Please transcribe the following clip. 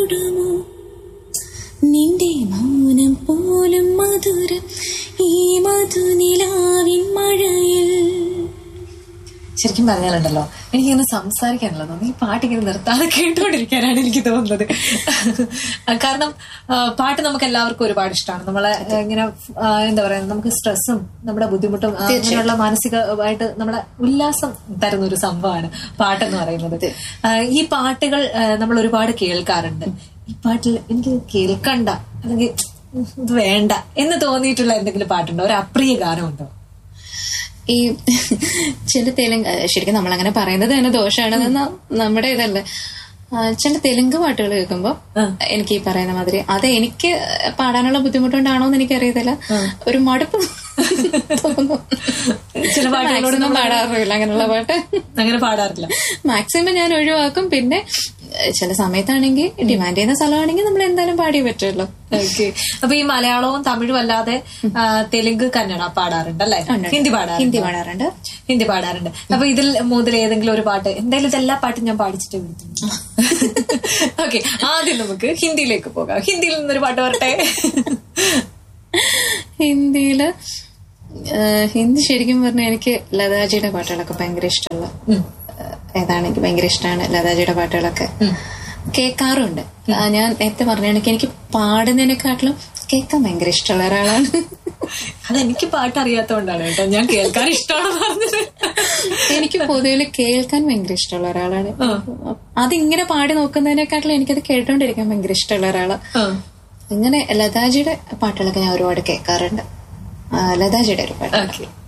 ടുമോ നിന്റെ മൗനം പോലും മധുരം ഈ മധുനിലാവിൻ മഴയിൽ ശരിക്കും പറഞ്ഞാലുണ്ടല്ലോ എനിക്കിങ്ങനെ സംസാരിക്കാനുള്ള തോന്നി ഈ പാട്ട് ഇങ്ങനെ നിർത്താതെ കേട്ടുകൊണ്ടിരിക്കാനാണ് എനിക്ക് തോന്നുന്നത് കാരണം ആ, പാട്ട് നമുക്ക് എല്ലാവർക്കും ഒരുപാട് ഇഷ്ടമാണ് നമ്മളെ ആ, ഇങ്ങനെ ആ, എന്താ പറയാ നമുക്ക് സ്ട്രെസ്സും നമ്മുടെ ബുദ്ധിമുട്ടും ആ, അങ്ങനെയുള്ള മാനസികമായിട്ട് നമ്മുടെ ഉല്ലാസം തരുന്ന ഒരു സംഭവമാണ് പാട്ടെന്ന് പറയുന്നത് ആ, ഈ പാട്ടുകൾ ആ, നമ്മൾ ഒരുപാട് കേൾക്കാറുണ്ട് ഈ പാട്ടിൽ എനിക്ക് കേൾക്കണ്ട അല്ലെങ്കിൽ ഉം, ഇത് വേണ്ട എന്ന് തോന്നിയിട്ടുള്ള എന്തെങ്കിലും പാട്ടുണ്ടോ ഒരു അപ്രിയ ഗാനമുണ്ടോ ഈ ചില തെലുങ്ക് ശരിക്കും നമ്മളങ്ങനെ പറയുന്നത് തന്നെ ദോഷമാണെന്ന് ന- നമ്മുടെ ഇതല്ലേ ആ, ചില തെലുങ്ക് പാട്ടുകൾ കേൾക്കുമ്പോ എനിക്ക് ഈ പറയുന്ന മാതിരി അത് എനിക്ക് പാടാനുള്ള ബുദ്ധിമുട്ടുണ്ടാണോ എന്ന് എനിക്കറിയത്തില്ല ഒരു മടുപ്പ് തോന്നും ചില പാട്ടുകളോട് Maximum പാടാറില്ല അങ്ങനെയുള്ള പാട്ട് അങ്ങനെ പാടാറില്ല മാക്സിമം ഞാൻ ഒഴിവാക്കും പിന്നെ ഏഹ്, ചില സമയത്താണെങ്കിൽ ഡിമാൻഡ് ചെയ്യുന്ന സ്ഥലമാണെങ്കിൽ നമ്മൾ എന്തായാലും പാടിയേ പറ്റുമല്ലോ ഓക്കെ അപ്പൊ ഈ മലയാളവും തമിഴും അല്ലാതെ ആ, തെലുങ്ക് കന്നഡ പാടാറുണ്ട് അല്ലേ ഹിന്ദി പാടാറുണ്ട് ഹിന്ദി പാടാറുണ്ട് ഹിന്ദി പാടാറുണ്ട് അപ്പൊ ഇതിൽ മുതൽ ഏതെങ്കിലും ഒരു പാട്ട് എന്തായാലും ഇതെല്ലാ പാട്ടും ഞാൻ പാടിച്ചിട്ട് വിളിക്കുന്നു ഓക്കെ ആദ്യം നമുക്ക് ഹിന്ദിയിലേക്ക് പോകാം ഹിന്ദിയിൽ നിന്നൊരു പാട്ട് വരട്ടെ ഹിന്ദിയില് ഏഹ്, ഹിന്ദി ശരിക്കും പറഞ്ഞാൽ എനിക്ക് ലതാജിയുടെ പാട്ടുകളൊക്കെ ഭയങ്കര ഇഷ്ടമുള്ള ഉം. ഏഹ്, ഏതാണ് എനിക്ക് ഭയങ്കര ഇഷ്ടമാണ് ലതാജിയുടെ പാട്ടുകളൊക്കെ കേൾക്കാറുണ്ട് ആ, ഞാൻ നേരത്തെ പറഞ്ഞ കണക്ക് എനിക്ക് പാടുന്നതിനെക്കാട്ടിലും കേൾക്കാൻ ഭയങ്കര ഇഷ്ടമുള്ള ഒരാളാണ് അതെനിക്ക് പാട്ട് അറിയാത്തതുകൊണ്ടാണ് കേട്ടോ ഞാൻ കേൾക്കാൻ ഇഷ്ടമാണെന്ന് പറഞ്ഞത് എനിക്ക് പൊതുവിൽ കേൾക്കാൻ ഭയങ്കര ഇഷ്ടമുള്ള ഒരാളാണ് അതിങ്ങനെ പാടി നോക്കുന്നതിനെക്കാട്ടിലും എനിക്കത് കേട്ടോണ്ടിരിക്കാൻ ഭയങ്കര ഇഷ്ടമുള്ള ഒരാളാണ് ആ. ഇങ്ങനെ ലതാജിയുടെ പാട്ടുകളൊക്കെ ഞാൻ ഒരുപാട് കേൾക്കാറുണ്ട് ആ, ലതാജിയുടെ ഒരു പാട്ട് ഓക്കെ